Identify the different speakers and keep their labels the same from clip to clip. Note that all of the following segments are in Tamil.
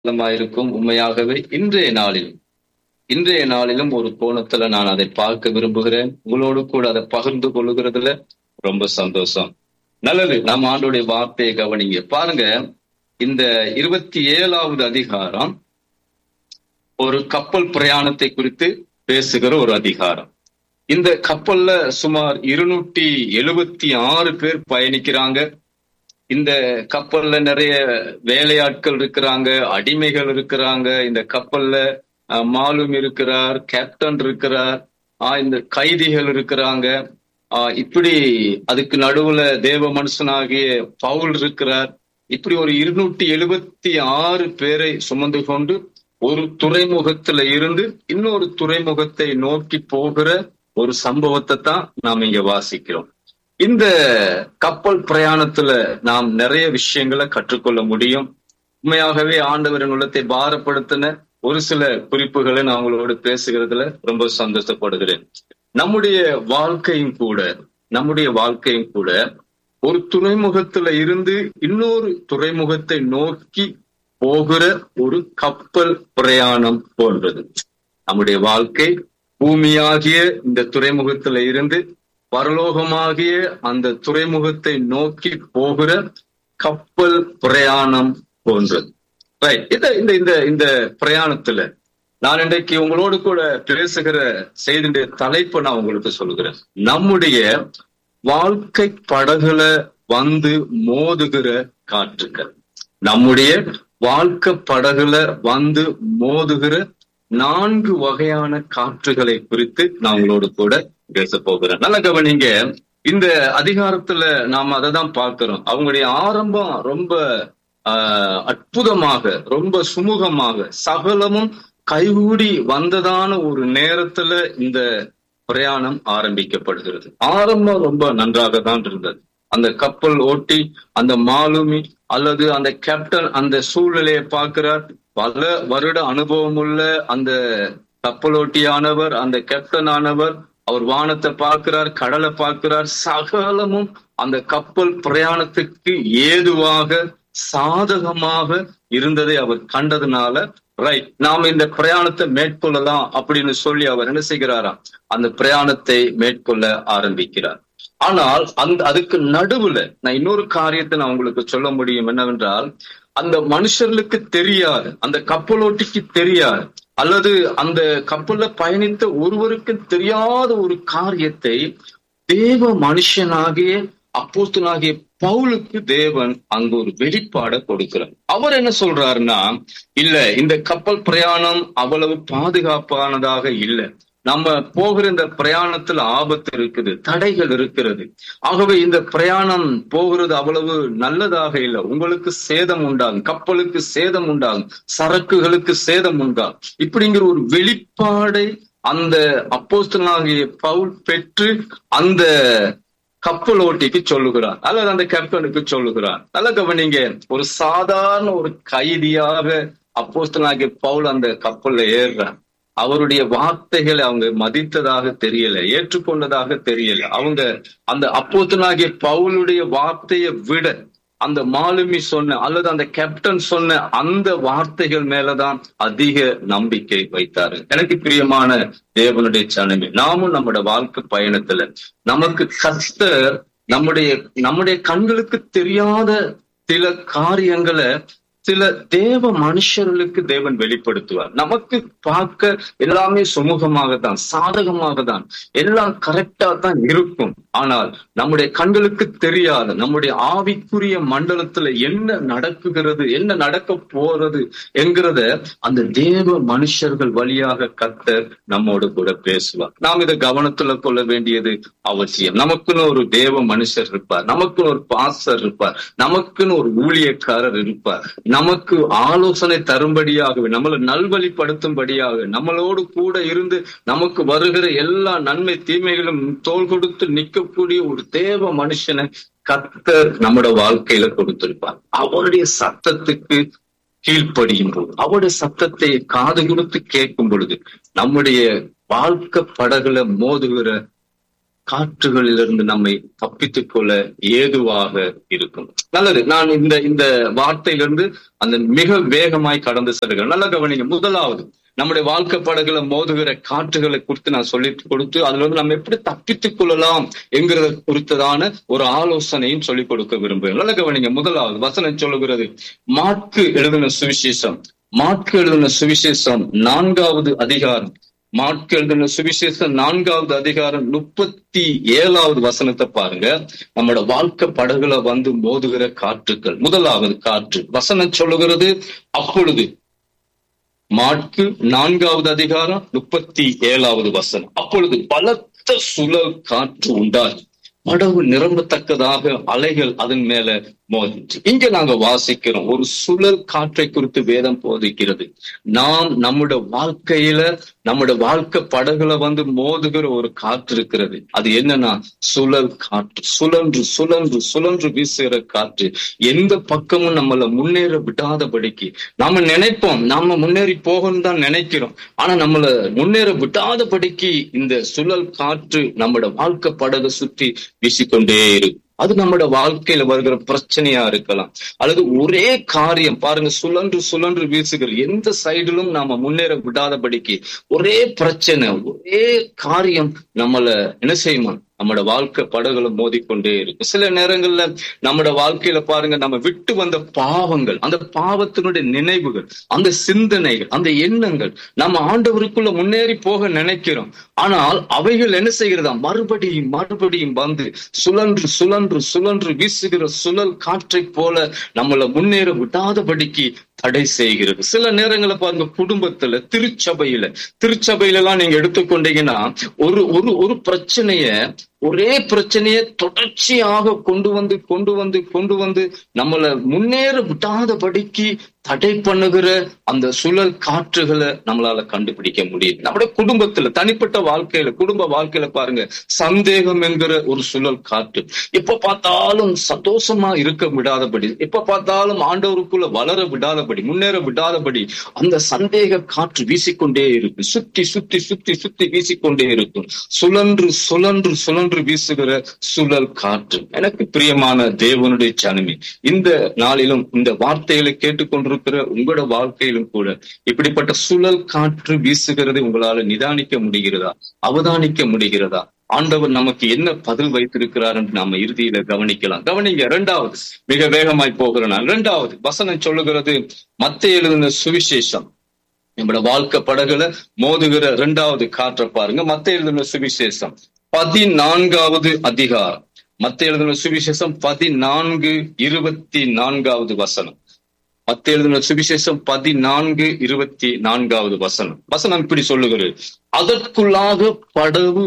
Speaker 1: இருக்கும் உண்மையாகவே இன்றைய நாளிலும் இன்றைய நாளிலும் ஒரு கோணத்துல நான் அதை பார்க்க விரும்புகிறேன் உங்களோடு கூட அதை பகிர்ந்து கொள்ளுகிறதுல ரொம்ப சந்தோஷம் நல்லது நம்ம ஆண்டுடைய வார்த்தையை கவனிங்க பாருங்க இந்த இருபத்தி ஏழாவது அதிகாரம் ஒரு கப்பல் பிரயாணத்தை குறித்து பேசுகிற ஒரு அதிகாரம் இந்த கப்பல்ல சுமார் இருநூற்றி எழுபத்தி ஆறு பேர் பயணிக்கிறாங்க இந்த கப்பல்ல நிறைய வேலையாட்கள் இருக்கிறாங்க அடிமைகள் இருக்கிறாங்க இந்த கப்பல்ல அஹ், மாலும் இருக்கிறார் கேப்டன் இருக்கிறார் ஆஹ், இந்த கைதிகள் இருக்கிறாங்க ஆஹ், இப்படி அதுக்கு நடுவுல தேவ மனுஷனாகிய பவுல் இருக்கிறார் இப்படி ஒரு இருநூற்றி எழுபத்தி ஆறு பேரை சுமந்து கொண்டு ஒரு துறைமுகத்துல இருந்து இன்னொரு துறைமுகத்தை நோக்கி போகிற ஒரு சம்பவத்தை தான் நாம் இங்க வாசிக்கிறோம் இந்த கப்பல் பிரயாணத்துல நாம் நிறைய விஷயங்களை கற்றுக்கொள்ள முடியும் உண்மையாகவே ஆண்டவரின் உள்ளத்தை பாரப்படுத்தின ஒரு சில குறிப்புகளை நான் உங்களோடு பேசுகிறதுல ரொம்ப சந்தோஷப்படுகிறேன் நம்முடைய வாழ்க்கையும் கூட நம்முடைய வாழ்க்கையும் கூட ஒரு துறைமுகத்துல இருந்து இன்னொரு துறைமுகத்தை நோக்கி போகிற ஒரு கப்பல் பிரயாணம் போன்றது நம்முடைய வாழ்க்கை பூமியாகிய இந்த துறைமுகத்துல இருந்து பரலோகமாகிய அந்த துறைமுகத்தை நோக்கி போகிற கப்பல் பிரயாணம் போன்றது ரைட் இந்த இந்த இந்த இந்த பிரயாணத்துல நான் இன்றைக்கு உங்களோடு கூட பேசுகிற செய்தியுடைய தலைப்பை நான் உங்களுக்கு சொல்லுகிறேன் நம்முடைய வாழ்க்கை படகுல வந்து மோதுகிற காற்றுக்கள் நம்முடைய வாழ்க்கை படகுல வந்து மோதுகிற நான்கு வகையான காற்றுகளை குறித்து நான் உங்களோடு கூட பேச போகிறேன் நல்ல கவனிங்க இந்த அதிகாரத்துல நாம அதை தான் பார்க்கிறோம் அவங்களுடைய ஆரம்பம் ரொம்ப ஆஹ் அற்புதமாக ரொம்ப சுமூகமாக சகலமும் கைகூடி வந்ததான ஒரு நேரத்துல இந்த பிரயாணம் ஆரம்பிக்கப்படுகிறது ஆரம்பம் ரொம்ப நன்றாக தான் இருந்தது அந்த கப்பல் ஓட்டி அந்த மாலுமி அல்லது அந்த கேப்டன் அந்த சூழ்நிலையை பார்க்கிறார் பல வருட அனுபவம் உள்ள அந்த கப்பலோட்டியானவர் அந்த கேப்டன் ஆனவர் அவர் வானத்தை பார்க்கிறார் கடலை பார்க்கிறார் சகலமும் அந்த கப்பல் பிரயாணத்துக்கு ஏதுவாக சாதகமாக இருந்ததை அவர் கண்டதுனால ரைட் நாம் இந்த பிரயாணத்தை மேற்கொள்ளலாம் அப்படின்னு சொல்லி அவர் என்ன செய்கிறாராம் அந்த பிரயாணத்தை மேற்கொள்ள ஆரம்பிக்கிறார் ஆனால் அந்த அதுக்கு நடுவுல நான் இன்னொரு காரியத்தை நான் உங்களுக்கு சொல்ல முடியும் என்னவென்றால் அந்த மனுஷர்களுக்கு தெரியாது அந்த கப்பலோட்டிக்கு தெரியாது அல்லது அந்த கப்பல்ல பயணித்த ஒருவருக்கு தெரியாத ஒரு காரியத்தை தேவ மனுஷனாகிய அப்போஸ்தலனாகிய பவுலுக்கு தேவன் அங்கு ஒரு வெளிப்பாட கொடுக்கிறார் அவர் என்ன சொல்றாருன்னா இல்ல இந்த கப்பல் பிரயாணம் அவ்வளவு பாதுகாப்பானதாக இல்லை நம்ம போகிற இந்த பிரயாணத்துல ஆபத்து இருக்குது தடைகள் இருக்கிறது ஆகவே இந்த பிரயாணம் போகிறது அவ்வளவு நல்லதாக இல்லை உங்களுக்கு சேதம் உண்டாகும் கப்பலுக்கு சேதம் உண்டாகும் சரக்குகளுக்கு சேதம் உண்டாகும் இப்படிங்கிற ஒரு வெளிப்பாடை அந்த அப்போஸ்தலனாகிய பவுல் பெற்று அந்த கப்பல் ஓட்டிக்கு சொல்லுகிறார் அல்லது அந்த கேப்டனுக்கு சொல்லுகிறார் நல்ல கவனிங்க ஒரு சாதாரண ஒரு கைதியாக அப்போஸ்தலனாகிய பவுல் அந்த கப்பல்ல ஏறுறார் அவருடைய வார்த்தைகளை அவங்க மதித்ததாக தெரியல ஏற்றுக்கொண்டதாக தெரியல அவங்க அந்த அப்போத்தனாகிய பவுலுடைய வார்த்தையை விட அந்த மாலுமி சொன்ன அல்லது அந்த கேப்டன் சொன்ன அந்த வார்த்தைகள் மேலதான் அதிக நம்பிக்கை வைத்தாரு எனக்கு பிரியமான தேவனுடைய சனமே நாமும் நம்முடைய வாழ்க்கை பயணத்துல நமக்கு கர்த்தர் நம்முடைய நம்முடைய கண்களுக்கு தெரியாத சில காரியங்களை சில தேவ மனுஷர்களுக்கு தேவன் வெளிப்படுத்துவார் நமக்கு பார்க்க எல்லாமே சுமூகமாக தான் சாதகமாக தான் எல்லாம் கரெக்டா தான் இருக்கும் ஆனால் நம்முடைய கண்களுக்கு தெரியாத நம்முடைய ஆவிக்குரிய மண்டலத்துல என்ன நடக்குகிறது என்ன நடக்க போறது என்கிறத அந்த தேவ மனுஷர்கள் வழியாக கத்தர் நம்மோடு கூட பேசுவார் நாம் இதை கவனத்துல கொள்ள வேண்டியது அவசியம் நமக்குன்னு ஒரு தேவ மனுஷர் இருப்பார் நமக்குன்னு ஒரு பாஸ்டர் இருப்பார் நமக்குன்னு ஒரு ஊழியக்காரர் இருப்பார் நமக்கு ஆலோசனை தரும்படியாகவே நம்மளை நல்வழிப்படுத்தும்படியாக நம்மளோடு கூட இருந்து நமக்கு வருகிற எல்லா நன்மை தீமைகளும் தோல் கொடுத்து நிற்கக்கூடிய ஒரு தேவ மனுஷனை கத்தர் நம்முடைய வாழ்க்கையில கொடுத்திருப்பார் அவருடைய சத்தத்துக்கு கீழ்ப்படியும் போது அவருடைய சத்தத்தை காது கொடுத்து கேட்கும் பொழுது நம்முடைய வாழ்க்கை படகுல மோதுகிற காற்றுகளிலிருந்து நம்மை தப்பித்துக் கொள்ள ஏதுவாக இருக்கும் நல்லது நான் இந்த இந்த வார்த்தையிலிருந்து அந்த மிக வேகமாய் கடந்து செல்கிறேன் நல்ல கவனிங்க முதலாவது நம்முடைய வாழ்க்கை படகுல மோதுகிற காற்றுகளை குறித்து நான் சொல்லி கொடுத்து அதுல வந்து நம்ம எப்படி தப்பித்துக் கொள்ளலாம் என்கிறத குறித்ததான ஒரு ஆலோசனையும் சொல்லிக் கொடுக்க விரும்புகிறேன் நல்ல கவனிங்க முதலாவது வசனம் சொல்லுகிறது மாற்கு எழுதின சுவிசேஷம் மாற்கு எழுதின சுவிசேஷம் நான்காவது அதிகாரம் மாற்கு எழுதின சுவிசேஷம் நான்காவது அதிகாரம் முப்பத்தி ஏழாவது வசனத்தை பாருங்க நம்மளோட வாழ்க்கை படகுல வந்து மோதுகிற காற்றுக்கள் முதலாவது காற்று வசனம் சொல்லுகிறது அப்பொழுது மாற்கு நான்காவது அதிகாரம் முப்பத்தி ஏழாவது வசனம் அப்பொழுது பலத்த சுழல் காற்று உண்டாகி படகு நிரம்பத்தக்கதாக அலைகள் அதன் மேல மோதிச்சு இங்க நாங்க வாசிக்கிறோம் ஒரு சுழல் காற்றை குறித்து வேதம் போதிக்கிறது நாம் நம்முடைய வாழ்க்கையில நம்முடைய வாழ்க்கை படகுல வந்து மோதுகிற ஒரு காற்று இருக்கிறது அது என்னன்னா சுழல் காற்று சுழன்று சுழன்று சுழன்று வீசுகிற காற்று எந்த பக்கமும் நம்மள முன்னேற விடாதபடிக்கு நாம நினைப்போம் நாம முன்னேறி போகணும் தான் நினைக்கிறோம் ஆனா நம்மள முன்னேற விடாதபடிக்கு இந்த சுழல் காற்று நம்மளோட வாழ்க்கை படகு சுற்றி வீசிக்கொண்டே இருக்கும் அது நம்மளோட வாழ்க்கையில வருகிற பிரச்சனையா இருக்கலாம் அல்லது ஒரே காரியம் பாருங்க சுழன்று சுழன்று வீசுகிற எந்த சைடிலும் நாம முன்னேற விடாதபடிக்கு ஒரே பிரச்சனை ஒரே காரியம் நம்மள என்ன செய்யுமா நம்மளோட வாழ்க்கை படகுல மோதிக்கொண்டே இருக்கு சில நேரங்கள்ல நம்மளோட வாழ்க்கையில பாருங்க நம்ம விட்டு வந்த பாவங்கள் அந்த பாவத்தினுடைய நினைவுகள் அந்த சிந்தனைகள் அந்த எண்ணங்கள் நம்ம ஆண்டவருக்குள்ள முன்னேறி போக நினைக்கிறோம் ஆனால் அவைகள் என்ன செய்கிறதா மறுபடியும் மறுபடியும் வந்து சுழன்று சுழன்று சுழன்று வீசுகிற சுழல் காற்றை போல நம்மள முன்னேற விடாதபடிக்கு தடை செய்கிறது சில நேரங்களை பாருங்க குடும்பத்துல திருச்சபையில திருச்சபையில எல்லாம் நீங்க எடுத்துக்கொண்டீங்கன்னா ஒரு ஒரு ஒரு பிரச்சனைய ஒரே பிரச்சனைய தொடர்ச்சியாக கொண்டு வந்து கொண்டு வந்து கொண்டு வந்து நம்மள முன்னேற விடாதபடிக்கு தடை பண்ணுகிற அந்த சுழல் காற்றுகளை நம்மளால கண்டுபிடிக்க முடியுது நம்முடைய குடும்பத்துல தனிப்பட்ட வாழ்க்கையில குடும்ப வாழ்க்கையில பாருங்க சந்தேகம் என்கிற ஒரு சுழல் காற்று எப்ப பார்த்தாலும் சந்தோஷமா இருக்க விடாதபடி எப்ப பார்த்தாலும் ஆண்டவருக்குள்ள வளர விடாதபடி முன்னேற விடாதபடி அந்த சந்தேக காற்று வீசிக்கொண்டே இருக்கு சுத்தி சுத்தி சுத்தி சுத்தி வீசிக்கொண்டே இருக்கும் சுழன்று சுழன்று சுழன்று வீசுகிற சுழல் காற்று எனக்கு பிரியமான தேவனுடைய சனமி இந்த நாளிலும் இந்த வார்த்தைகளை கேட்டுக்கொண்டிருக்கிற உங்களோட வாழ்க்கையிலும் கூட இப்படிப்பட்ட சுழல் காற்று வீசுகிறதை உங்களால நிதானிக்க முடிகிறதா அவதானிக்க முடிகிறதா ஆண்டவர் நமக்கு என்ன பதில் வைத்திருக்கிறார் என்று நாம இறுதியில கவனிக்கலாம் கவனிங்க இரண்டாவது மிக வேகமாய் போகிறேன் நான் இரண்டாவது வசனம் சொல்லுகிறது மத்த எழுதின சுவிசேஷம் நம்மளோட வாழ்க்கை படகுல மோதுகிற இரண்டாவது காற்றை பாருங்க மத்த எழுதின சுவிசேஷம் பதினான்காவது அதிகாரம் மத்த எழுதின சுவிசேஷம் பதினான்கு இருபத்தி நான்காவது வசனம் மத்த எழுதின சுவிசேஷம் பதினான்கு இருபத்தி நான்காவது வசனம் வசனம் இப்படி சொல்லுகிறது அதற்குள்ளாக படகு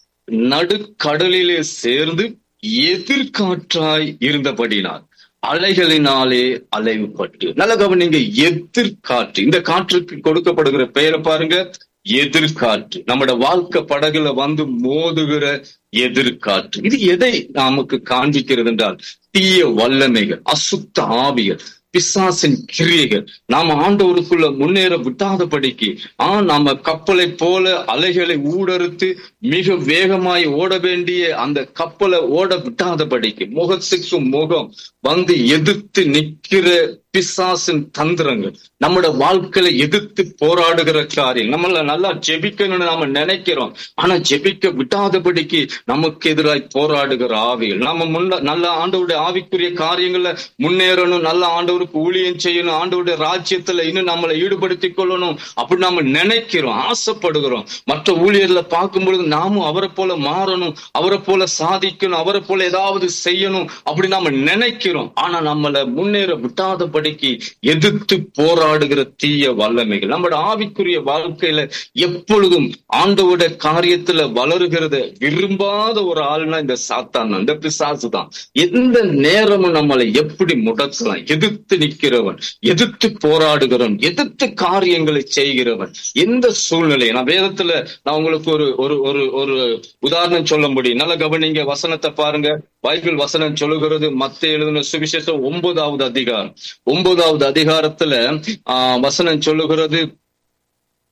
Speaker 1: நடுக்கடலிலே சேர்ந்து எதிர்காற்றாய் இருந்தபடினார் அலைகளினாலே அலைவுபட்டு நல்ல கவனிங்க எதிர்காற்று இந்த காற்றுக்கு கொடுக்கப்படுகிற பெயரை பாருங்க எதிர்காற்று நம்மட வாழ்க்கை படகுல வந்து மோதுகிற எதிர்காற்று இது எதை நமக்கு காண்பிக்கிறது என்றால் தீய வல்லமைகள் அசுத்த ஆவிகள் பிசாசின் கிரியைகள் நாம ஆண்டவருக்குள்ள முன்னேற விட்டாதபடிக்கு ஆ நாம கப்பலை போல அலைகளை ஊடறுத்து மிக வேகமாய் ஓட வேண்டிய அந்த கப்பலை ஓட விட்டாதபடிக்கு முகத்துக்கு முகம் வந்து எதிர்த்து நிக்கிற பிசாசின் தந்திரங்கள் நம்மளோட வாழ்க்கையில எதிர்த்து போராடுகிற காரியம் நம்மள நல்லா ஜெபிக்கணும்னு நாம நினைக்கிறோம் ஆனா ஜெபிக்க விடாதபடிக்கு நமக்கு எதிராய் போராடுகிற ஆவிகள் நாம முன்ன நல்ல ஆண்டவருடைய ஆவிக்குரிய காரியங்கள்ல முன்னேறணும் நல்ல ஆண்டவருக்கு ஊழியம் செய்யணும் ஆண்டவருடைய ராஜ்யத்துல இன்னும் நம்மளை ஈடுபடுத்திக் கொள்ளணும் அப்படி நாம நினைக்கிறோம் ஆசைப்படுகிறோம் மற்ற ஊழியர்ல பார்க்கும் பொழுது நாமும் அவரை போல மாறணும் அவரை போல சாதிக்கணும் அவரை போல ஏதாவது செய்யணும் அப்படி நாம நினைக்கிறோம் ஆனா நம்மள முன்னேற விட்டாதபடிக்கு எதிர்த்து போராடுகிற தீய வல்லமைகள் நம்மளோட ஆவிக்குரிய வாழ்க்கையில எப்பொழுதும் ஆண்டவோட காரியத்துல வளருகிறத விரும்பாத ஒரு ஆள்னா இந்த சாத்தான் இந்த பிசாசு தான் எந்த நேரமும் நம்மளை எப்படி முடக்கலாம் எதிர்த்து நிற்கிறவன் எதிர்த்து போராடுகிறவன் எதிர்த்து காரியங்களை செய்கிறவன் எந்த சூழ்நிலை நான் வேதத்துல நான் உங்களுக்கு ஒரு ஒரு ஒரு ஒரு உதாரணம் சொல்ல முடியும் நல்ல கவனிங்க வசனத்தை பாருங்க பைபிள் வசனம் சொல்லுகிறது மத்த எழுதின சுவிசேஷம் ஒன்பதாவது அதிகாரம் ஒன்பதாவது அதிகாரத்துல ஆஹ் வசனம் சொல்லுகிறது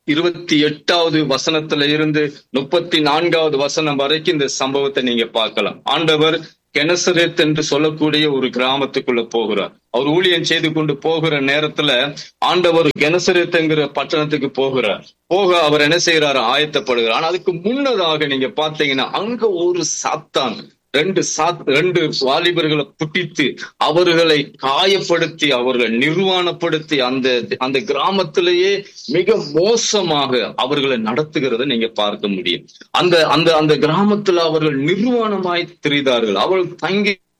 Speaker 1: இருபத்தி எட்டாவது வசனத்துல இருந்து முப்பத்தி நான்காவது வசனம் வரைக்கும் இந்த சம்பவத்தை நீங்க பார்க்கலாம் ஆண்டவர் கெனசரேத் என்று சொல்லக்கூடிய ஒரு கிராமத்துக்குள்ள போகிறார் அவர் ஊழியம் செய்து கொண்டு போகிற நேரத்துல ஆண்டவர் கெனசரேத் என்கிற பட்டணத்துக்கு போகிறார் போக அவர் என்ன செய்யறாரு ஆயத்தப்படுகிறார் ஆனா அதுக்கு முன்னதாக நீங்க பாத்தீங்கன்னா அங்க ஒரு சாத்தான் ரெண்டு சாத் ரெண்டு வாலிபர்களை புட்டித்து அவர்களை காயப்படுத்தி அவர்களை நிர்வாணப்படுத்தி அந்த அந்த கிராமத்திலேயே மிக மோசமாக அவர்களை நடத்துகிறத நீங்க பார்க்க முடியும் அந்த அந்த அந்த கிராமத்துல அவர்கள் நிர்வாணமாய் திரிந்தார்கள் அவர்கள் தங்கி